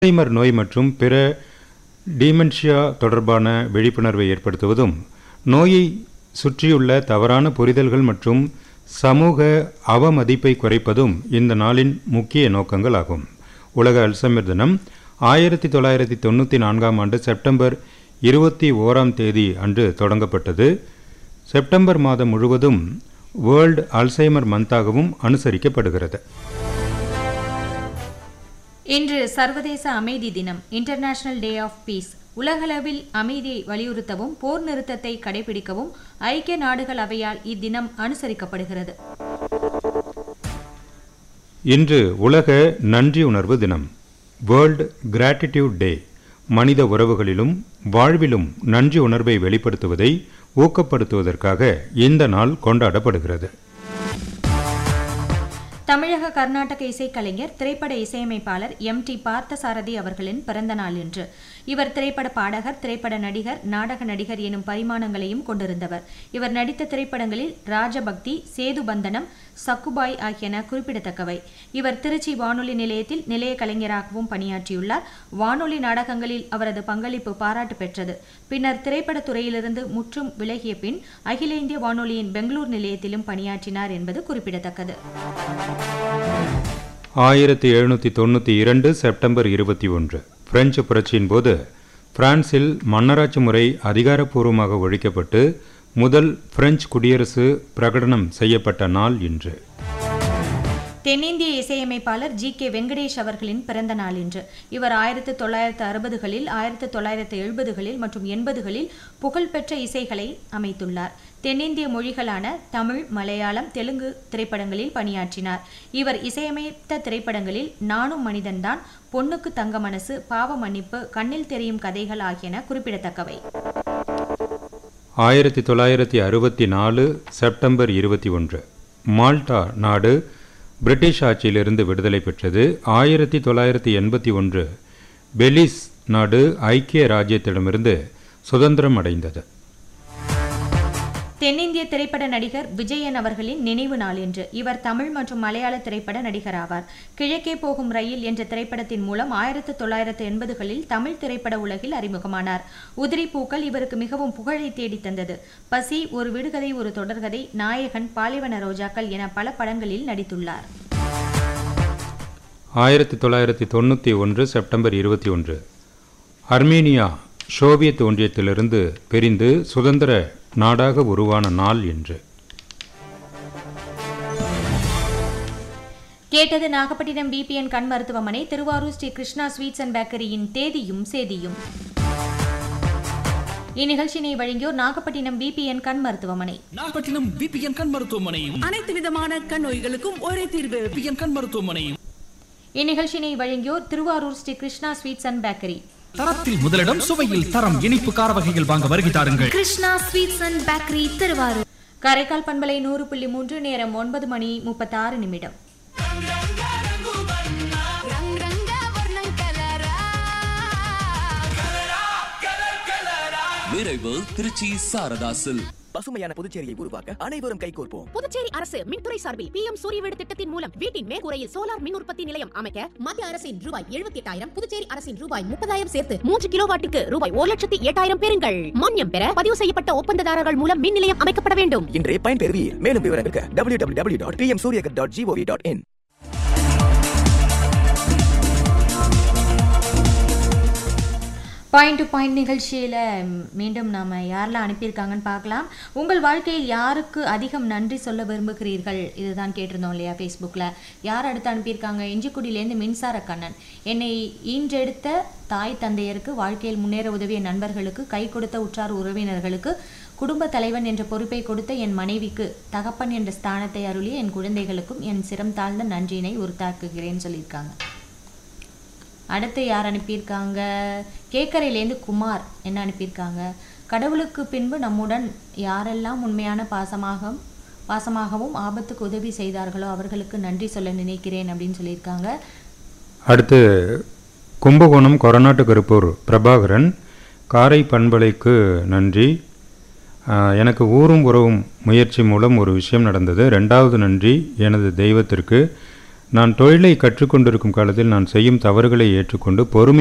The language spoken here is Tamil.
அல்சைமர் நோய் மற்றும் பிற டீமென்ஷியா தொடர்பான விழிப்புணர்வை ஏற்படுத்துவதும் நோயை சுற்றியுள்ள தவறான புரிதல்கள் மற்றும் சமூக அவமதிப்பை குறைப்பதும் இந்த நாளின் முக்கிய நோக்கங்கள் ஆகும் உலக அல்சைமர் தினம் ஆயிரத்தி தொள்ளாயிரத்தி தொண்ணூற்றி நான்காம் ஆண்டு செப்டம்பர் இருபத்தி ஓராம் தேதி அன்று தொடங்கப்பட்டது செப்டம்பர் மாதம் முழுவதும் வேர்ல்டு அல்சைமர் மந்தாகவும் அனுசரிக்கப்படுகிறது இன்று சர்வதேச அமைதி தினம் இன்டர்நேஷனல் டே ஆஃப் பீஸ் உலகளவில் அமைதியை வலியுறுத்தவும் போர் நிறுத்தத்தை கடைபிடிக்கவும் ஐக்கிய நாடுகள் அவையால் இத்தினம் அனுசரிக்கப்படுகிறது இன்று உலக நன்றி உணர்வு தினம் வேர்ல்ட் கிராட்டிடியூட் டே மனித உறவுகளிலும் வாழ்விலும் நன்றி உணர்வை வெளிப்படுத்துவதை ஊக்கப்படுத்துவதற்காக இந்த நாள் கொண்டாடப்படுகிறது தமிழக கர்நாடக இசைக்கலைஞர் திரைப்பட இசையமைப்பாளர் எம் டி பார்த்தசாரதி அவர்களின் பிறந்த நாள் இன்று இவர் திரைப்பட பாடகர் திரைப்பட நடிகர் நாடக நடிகர் எனும் பரிமாணங்களையும் கொண்டிருந்தவர் இவர் நடித்த திரைப்படங்களில் ராஜபக்தி சேது பந்தனம் சக்குபாய் ஆகியன குறிப்பிடத்தக்கவை இவர் திருச்சி வானொலி நிலையத்தில் நிலைய கலைஞராகவும் பணியாற்றியுள்ளார் வானொலி நாடகங்களில் அவரது பங்களிப்பு பாராட்டு பெற்றது பின்னர் திரைப்படத் துறையிலிருந்து முற்றும் விலகிய பின் அகில இந்திய வானொலியின் பெங்களூர் நிலையத்திலும் பணியாற்றினார் என்பது குறிப்பிடத்தக்கது ஆயிரத்தி எழுநூற்றி தொண்ணூற்றி இரண்டு செப்டம்பர் இருபத்தி ஒன்று பிரெஞ்சு புரட்சியின் போது பிரான்சில் மன்னராட்சி முறை அதிகாரப்பூர்வமாக ஒழிக்கப்பட்டு முதல் பிரெஞ்சு குடியரசு பிரகடனம் செய்யப்பட்ட நாள் இன்று தென்னிந்திய இசையமைப்பாளர் ஜி கே வெங்கடேஷ் அவர்களின் பிறந்த நாள் இன்று இவர் ஆயிரத்து தொள்ளாயிரத்து அறுபதுகளில் ஆயிரத்து தொள்ளாயிரத்து எழுபதுகளில் மற்றும் எண்பதுகளில் புகழ்பெற்ற இசைகளை அமைத்துள்ளார் தென்னிந்திய மொழிகளான தமிழ் மலையாளம் தெலுங்கு திரைப்படங்களில் பணியாற்றினார் இவர் இசையமைத்த திரைப்படங்களில் நானும் மனிதன்தான் பொண்ணுக்கு தங்க மனசு பாவ மன்னிப்பு கண்ணில் தெரியும் கதைகள் ஆகியன குறிப்பிடத்தக்கவை ஆயிரத்தி தொள்ளாயிரத்தி அறுபத்தி நாலு செப்டம்பர் இருபத்தி ஒன்று மால்டா நாடு பிரிட்டிஷ் ஆட்சியிலிருந்து விடுதலை பெற்றது ஆயிரத்தி தொள்ளாயிரத்தி எண்பத்தி ஒன்று பெலிஸ் நாடு ஐக்கிய ராஜ்யத்திடமிருந்து சுதந்திரம் அடைந்தது தென்னிந்திய திரைப்பட நடிகர் விஜயன் அவர்களின் நினைவு நாள் என்று இவர் தமிழ் மற்றும் மலையாள திரைப்பட நடிகர் ஆவார் கிழக்கே போகும் ரயில் என்ற திரைப்படத்தின் மூலம் ஆயிரத்து தொள்ளாயிரத்து எண்பதுகளில் தமிழ் திரைப்பட உலகில் அறிமுகமானார் உதிரி பூக்கள் இவருக்கு மிகவும் புகழை தேடித் தந்தது பசி ஒரு விடுகதை ஒரு தொடர்கதை நாயகன் பாலைவன ரோஜாக்கள் என பல படங்களில் நடித்துள்ளார் ஆயிரத்தி தொள்ளாயிரத்தி தொண்ணூற்றி ஒன்று செப்டம்பர் இருபத்தி ஒன்று அர்மீனியா சோவியத் ஒன்றியத்திலிருந்து பிரிந்து சுதந்திர நாடாக உருவான நாள் என்று கேட்டது நாகப்பட்டினம் பிபிஎன் கண் மருத்துவமனை திருவாரூர் ஸ்ரீ கிருஷ்ணா ஸ்வீட்ஸ் அண்ட் பேக்கரியின் தேதியும் சேதியும் இந்நிகழ்ச்சியினை வழங்கியோர் நாகப்பட்டினம் பிபிஎன் கண் மருத்துவமனை நாகப்பட்டினம் பிபிஎன் கண் மருத்துவமனை அனைத்து விதமான கண் நோய்களுக்கும் ஒரே தீர்வு பிபிஎன் கண் மருத்துவமனை இந்நிகழ்ச்சியினை வழங்கியோர் Thiruvarur Sri Krishna sweets and bakery தரத்தில் முதலிடம் சுவையில் தரம் இனிப்பு கார வகைகள் வாங்க வருகை தாருங்கள் Krishna sweets and bakery Thiruvarur Karaikal பண்பலை நூறு புள்ளி மூன்று நேரம் ஒன்பது மணி முப்பத்தாறு நிமிடம் விரைவு திருச்சி சாரதாசில் பசுமையான புதுச்சேரியை உருவாக்க அனைவரும் கைகோர்ப்போம் புதுச்சேரி அரசு மின்துறை சார்பில் பி எம் சூரிய வீடு திட்டத்தின் மூலம் வீட்டின் மேற்கூரையில் சோலார் மின் உற்பத்தி நிலையம் அமைக்க மத்திய அரசின் ரூபாய் எழுபத்தி எட்டாயிரம் புதுச்சேரி அரசின் ரூபாய் முப்பதாயிரம் சேர்த்து மூன்று கிலோ வாட்டுக்கு ரூபாய் ஒரு லட்சத்தி எட்டாயிரம் பெறுங்கள் மானியம் பெற பதிவு செய்யப்பட்ட ஒப்பந்ததாரர்கள் மூலம் மின் நிலையம் அமைக்கப்பட வேண்டும் இன்றே பயன்பெறுவீர் மேலும் விவரங்களுக்கு W W W dot PM Suryaghar dot GOV dot in point to point நிகழ்ச்சியில் மீண்டும் நாம் யாரெல்லாம் அனுப்பியிருக்காங்கன்னு பார்க்கலாம் உங்கள் வாழ்க்கையில் யாருக்கு அதிகம் நன்றி சொல்ல விரும்புகிறீர்கள் இதுதான் கேட்டிருந்தோம் இல்லையா ஃபேஸ்புக்கில் யார் அடுத்து அனுப்பியிருக்காங்க இஞ்சிக்குடியிலேருந்து மின்சார கண்ணன் என்னை ஈன்றெடுத்த தாய் தந்தையருக்கு வாழ்க்கையில் முன்னேற உதவிய நண்பர்களுக்கு கை கொடுத்த உற்றார் உறவினர்களுக்கு குடும்ப தலைவன் என்ற பொறுப்பை கொடுத்த என் மனைவிக்கு தகப்பன் என்ற ஸ்தானத்தை அருளிய என் குழந்தைகளுக்கும் என் சிரம் தாழ்ந்த நன்றியினை உறுத்தாக்குகிறேன்னு சொல்லியிருக்காங்க அடுத்து யார் அனுப்பியிருக்காங்க கேக்கரையிலேருந்து குமார் என்ன அனுப்பியிருக்காங்க கடவுளுக்கு பின்பு நம்முடன் யாரெல்லாம் உண்மையான பாசமாக பாசமாகவும் ஆபத்துக்கு உதவி செய்தார்களோ அவர்களுக்கு நன்றி சொல்ல நினைக்கிறேன் அப்படின்னு சொல்லியிருக்காங்க அடுத்து கும்பகோணம் கொரநாட்டு கருப்பூர் பிரபாகரன் காரை பண்பலைக்கு நன்றி ஆஹ், எனக்கு ஊரும் உறவும் முயற்சி மூலம் ஒரு விஷயம் நடந்தது ரெண்டாவது நன்றி எனது தெய்வத்திற்கு நான் தொழிலை கற்றுக்கொண்டிருக்கும் காலத்தில் நான் செய்யும் தவறுகளை ஏற்றுக்கொண்டு பொறுமை